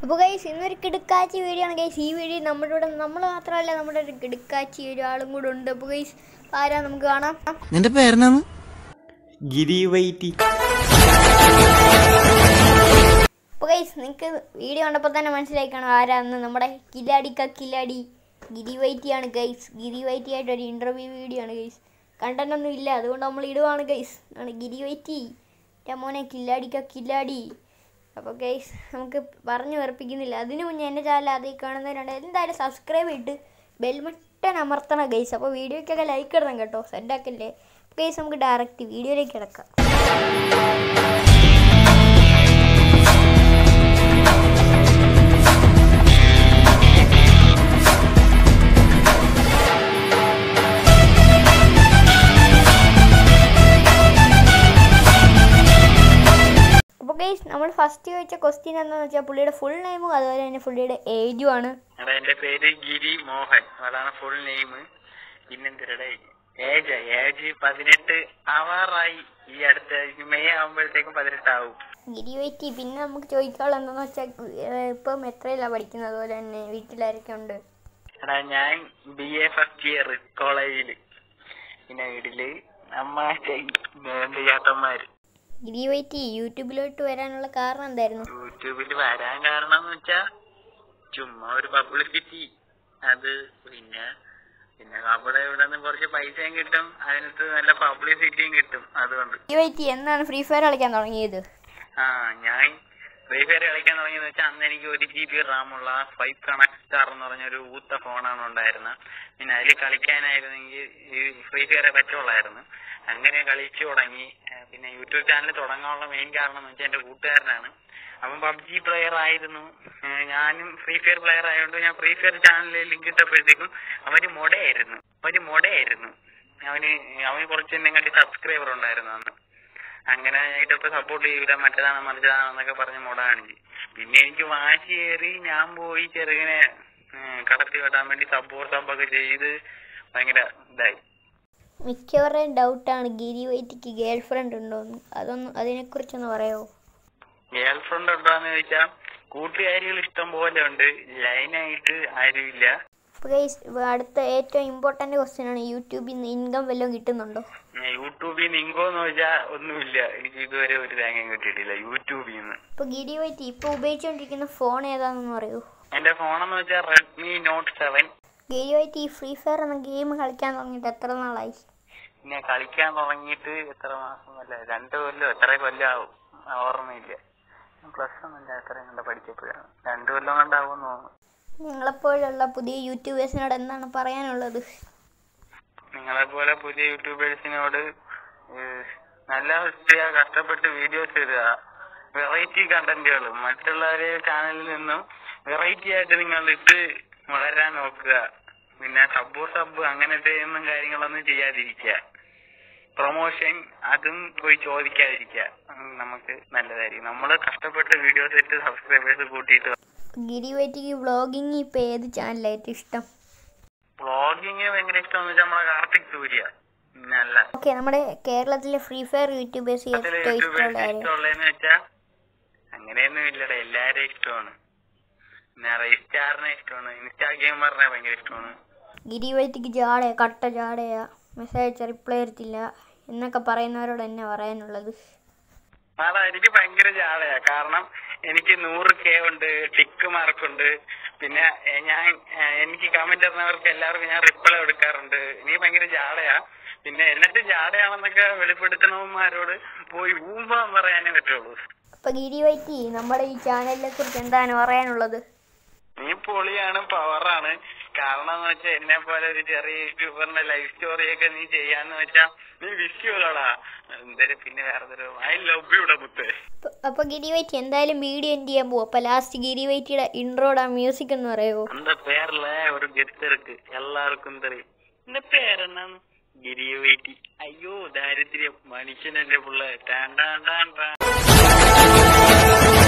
അപ്പോൾ ഗൈസ് ഇന്നൊരു കിടുക്കാച്ചി വീഡിയോ ആണ് ഗൈസ് ഈ വീഡിയോ നമ്മുടെ ഇവിടെ നമ്മൾ മാത്രമല്ല നമ്മുടെ ഒരു കിടുക്കാച്ചി ഒരാളും കൂടെ ഉണ്ട് അപ്പോൾ ഗൈസ് ആരാ നമുക്ക് കാണാം നിന്റെ പേരെന്നാന്ന് ഗിരി വൈറ്റി അപ്പോൾ ഗൈസ് നിങ്ങൾക്ക് വീഡിയോ കണ്ടപ്പോൾ തന്നെ മനസ്സിലായി കാണാം ആരാന്ന് നമ്മുടെ കിലാടിക്ക കിലാടി ഗിരി വൈറ്റിയാണ് ഗൈസ് ഗിരി വൈറ്റി ആയിട്ട് ഒരു ഇൻ്റർവ്യൂ വീഡിയോ ആണ് ഗൈസ് കണ്ടന്റ് ഒന്നും ഇല്ല അതുകൊണ്ട് നമ്മൾ ഇടുവാണ് ഗൈസ് ആണ് ഗിരി വൈറ്റി എൻ്റെ മോനെ കില്ലാടിക്ക കില്ലാടി അപ്പോൾ ഗൈസ് നമുക്ക് പറഞ്ഞു വെറുപ്പിക്കുന്നില്ല അതിനു മുന്നേ എൻ്റെ ചാനൽ അതിൽ കാണുന്നവരുണ്ട് എന്തായാലും സബ്സ്ക്രൈബ് ചെയ്തിട്ട് ബെൽമട്ടൻ അമർത്തണം ഗൈസ് അപ്പോൾ വീഡിയോയ്ക്കൊക്കെ ലൈക്ക് ഇടണം കേട്ടോ സെൻഡാക്കല്ലേ ഗൈസ് നമുക്ക് ഡയറക്റ്റ് വീഡിയോയിലേക്ക് കിടക്കാം അപ്പോൾ ഗൈസ് നമ്മൾ ഫസ്റ്റ് ചോദിച്ച ക്വസ്റ്റ്യൻ എന്താണെന്ന് വെച്ചാൽ പുള്ളിയുടെ ഫുൾ നെയിമും അതുപോലെ തന്നെ പുള്ളിയുടെ ഏജും ആണ് എടാ എന്റെ പേര് ഗിരി മോഹൻ അതാണ് ഫുൾ നെയിം പിന്നെന്തിരടെ ഏജ് ഏജ് പതിനെട്ട് ആവാറായി ഈ അടുത്ത ഈ മെയ് ആവുമ്പോഴത്തേക്കും പതിനെട്ടാവും ഗിരി വൈറ്റി പിന്നെ നമുക്ക് ചോദിക്കാനുള്ള എന്താണെന്ന് വെച്ചാൽ ഇപ്പം എത്രയിലാണ് പഠിക്കുന്നത് അതുപോലെ തന്നെ വീട്ടിലാരൊക്കെ ഉണ്ട് എടാ ഞാൻ ബി എ ഫസ്റ്റ് ഇയർ കോളേജില് പിന്നെ വീട്ടില് അമ്മ അച്ഛൻ രണ്ട് ചേട്ടന്മാര് ഗിരി വൈറ്റി യൂട്യൂബിലോട്ട് വരാനുള്ള കാരണം എന്തായിരുന്നു യൂട്യൂബിൽ വരാൻ കാരണം എന്ന് വെച്ചാ ചുമ്മാ ഒരു പബ്ലിസിറ്റി അത് പിന്നെ പിന്നെ അവിടെ ഇവിടെ നിന്ന് കുറച്ച് പൈസയും കിട്ടും അതിനകത്ത് നല്ല പബ്ലിസിറ്റിയും കിട്ടും അതുകൊണ്ട് ഗിരി വൈറ്റി എന്നാണ് ഫ്രീ ഫയർ കളിക്കാൻ തുടങ്ങിയത് ആ ഞാൻ ഫ്രീ ഫയർ കളിക്കാൻ തുടങ്ങിയെന്ന് വെച്ചാൽ അന്ന് എനിക്ക് ഒരു ജി ബി റാമുള്ള ഫൈവ് കണക്ട് സ്റ്റാർ എന്ന് പറഞ്ഞൊരു ഊത്ത ഫോണാണ് ഉണ്ടായിരുന്നത് പിന്നെ അതിൽ കളിക്കാനായിരുന്നെങ്കിൽ ഈ ഫ്രീ ഫയർ പറ്റുള്ളായിരുന്നു അങ്ങനെ കളിച്ചു തുടങ്ങി ആ, പിന്നെ യൂട്യൂബ് ചാനൽ തുടങ്ങാനുള്ള മെയിൻ കാരണം എന്ന് വെച്ചാൽ എന്റെ കൂട്ടുകാരനാണ് അവൻ പബ്ജി പ്ലെയർ ആയിരുന്നു ഏ, ഞാനും ഫ്രീ ഫയർ പ്ലെയർ ആയതുകൊണ്ട് ഞാൻ ഫ്രീ ഫയർ ചാനലിൽ ലിങ്ക് ഇട്ടപ്പോഴത്തേക്കും അവന് മൊടയായിരുന്നു അവന് മൊടയായിരുന്നു അവന് അവന് കുറച്ച് എന്നെ കണ്ടി സബ്സ്ക്രൈബർ ഉണ്ടായിരുന്നു അന്ന് അങ്ങനെ ഇതൊക്കെ സപ്പോർട്ട് ചെയ്യൂല മറ്റേതാണ് മറിച്ചതാണെന്നൊക്കെ പറഞ്ഞ് മുട കാണിച്ച് പിന്നെ എനിക്ക് വാശി കയറി ഞാൻ പോയി ചെറുങ്ങനെ ഉം, കടത്തി വെട്ടാൻ വേണ്ടി സപ്പോർട്ട് സബ്ബൊക്കെ ചെയ്ത് ഭയങ്കര ഇതായി മിക്കവരുടെയും ഡൗട്ടാണ് ഗിരി വൈറ്റിക്ക് ഗേൾ ഫ്രണ്ട് ഉണ്ടോന്ന് അതൊന്ന് അതിനെക്കുറിച്ചൊന്ന് പറയാമോ ഗേൾ ഫ്രണ്ട് ഉണ്ടോന്ന് ചോദിച്ചാൽ കൂട്ടുകാരികൾ ഇഷ്ടം പോലെ ഉണ്ട് ലൈനായിട്ട് ആരുമില്ല അപ്പോൾ ഗൈസ് അടുത്ത ഏറ്റവും ഇമ്പോർട്ടൻ്റ് ക്വസ്റ്റ്യൻ ആണ് യൂട്യൂബിൽ നിന്ന് ഇൻകം വല്ലതും കിട്ടുന്നുണ്ടോ ഉം, യൂട്യൂബിൽ നിന്ന് ഇങ്കോ എന്ന് ചോദിച്ചാൽ ഒന്നുമില്ല എനിക്ക് ഇതുവരെ ഒരു തേങ്ങയും കിട്ടിയിട്ടില്ല യൂട്യൂബിൽ നിന്ന് ഇപ്പോൾ ഗിരി വൈറ്റി ഇപ്പോൾ ഉപയോഗിച്ചുകൊണ്ടിരിക്കുന്ന ഫോൺ ഏതാണെന്ന് പറയൂ എന്റെ ഫോണെന്ന് വെച്ചാൽ റെഡ്മി നോട്ട് സെവൻ ഗെയിം ആയിട്ട് ഈ ഫ്രീ ഫയർ എന്ന ഗെയിം കളിക്കാൻ തുടങ്ങിയിട്ട് എത്ര നാളായി പിന്നെ കളിക്കാൻ തുടങ്ങിയിട്ട് എത്ര മാസം അല്ല രണ്ട് കൊല്ലം എത്ര കൊല്ലം ആവും ഓർമ്മയില്ല പ്ലസ് ഒന്നും എത്രയും കണ്ട പഠിച്ചപ്പോഴാണ് രണ്ട് കൊല്ലം കൊണ്ടാവും തോന്നുന്നു നിങ്ങളെപ്പോലുള്ള പുതിയ യൂട്യൂബേഴ്സിനോട് എന്താണ് പറയാനുള്ളത് നിങ്ങളെ പോലെ പുതിയ യൂട്യൂബേഴ്സിനോട് ഏഹ്, നല്ല വൃത്തിയാ കഷ്ടപ്പെട്ട് വീഡിയോസ് ഇടുക വെറൈറ്റി കണ്ടന്റുകൾ മറ്റുള്ളവരെ ചാനലിൽ നിന്നും വെറൈറ്റി ആയിട്ട് നിങ്ങൾ ഇട്ട് വളരാൻ നോക്കുക പിന്നെ സബ്ബു സബ് അങ്ങനത്തെ ഒന്നും കാര്യങ്ങളൊന്നും ചെയ്യാതിരിക്കുക പ്രൊമോഷൻ അതും പോയി ചോദിക്കാതിരിക്കുക ഉം, നമുക്ക് നല്ലതായിരിക്കും നമ്മൾ കഷ്ടപ്പെട്ട് വീഡിയോസ് ഇട്ട് സബ്സ്ക്രൈബേഴ്സ് കൂട്ടിയിട്ട് ഗിരി വൈറ്റിക്ക് വ്ളോഗിങ് ഇപ്പോൾ ഏത് ചാനലായിട്ട് ഇഷ്ടം വ്ളോഗിങ് ഭയങ്കര ഇഷ്ടമെന്ന് വെച്ചാൽ നമ്മളെ കാർത്തിക് സൂര്യ നല്ല ഓക്കെ നമ്മുടെ കേരളത്തിലെ ഫ്രീ ഫയർ യൂട്യൂബേഴ്സ് അതില് ഏറ്റവും ഇഷ്ടമുള്ള യൂട്യൂബേഴ്സ് ആരും ഇഷ്ടമുള്ളതെന്ന് വെച്ചാ അങ്ങനെയൊന്നും ഇല്ലടാ എല്ലാരെയും ഇഷ്ടമാണ് പിന്നെ റൈസ്റ്റാറിനെ ഇഷ്ടമാണ് ഇൻസ്റ്റാ ഗെയിമറിനെ ഭയങ്കര ഇഷ്ടമാണ് ഗിരി വൈറ്റിക്ക് ജാടയാ കട്ട ജാടയാ മെസ്സേജ് റിപ്ലൈ എടുത്തില്ല എന്നൊക്കെ പറയുന്നവരോട് എന്നെ പറയാനുള്ളത് അതാ എനിക്ക് ഭയങ്കര ജാളയാ കാരണം എനിക്ക് നൂറ് കെ ഉണ്ട് ടിക്ക് മാർക്കുണ്ട് പിന്നെ എ, ഞാൻ എ, എനിക്ക് കമന്റ് തന്നവർക്ക് എല്ലാവർക്കും ഞാൻ റിപ്ലൈ കൊടുക്കാറുണ്ട് എനിക്ക് ഭയങ്കര ജാടയാ പിന്നെ എന്നിട്ട് ജാടയാണെന്നൊക്കെ വെളിപ്പെടുത്തണവന്മാരോട് പോയി ഊമ്പാൻ പറയാനേ പറ്റുള്ളൂ അപ്പോൾ ഗിരി വൈറ്റി നമ്മുടെ ഈ ചാനലിനെ കുറിച്ച് എന്താണ് പറയാനുള്ളത് നീ പൊളിയാണ് പവറാണ് കാരണം എന്ന് വെച്ചാൽ എന്നെ പോലെ ഒരു ചെറിയ യൂട്യൂബറിന്റെ ലൈഫ് സ്റ്റോറി ഒക്കെ നീ ചെയ്യാന്ന് വെച്ചാ നീ വിഷയടാ എന്തായാലും പിന്നെ വേറെ ഐ ലവ് യുടെ മുത്തേ അപ്പൊ- അപ്പൊ ഗിരി വൈറ്റി എന്തായാലും വീഡിയോ എൻഡ് ചെയ്യാൻ പോകും അപ്പൊ ലാസ്റ്റ് ഗിരി വൈറ്റിയുടെ ഇൻട്രോടാ മ്യൂസിക് എന്ന് പറയുമോ அந்த பேர்ல ஒரு கெத்து இருக்கு எல்லாருக்கும் தெரியும் இந்த பேர் என்னன்னு கிரிய வெயிட்டி ஐயோ தாரித்திரியம் மனுஷன் என்ற புள்ள டான் டான் டான் டான்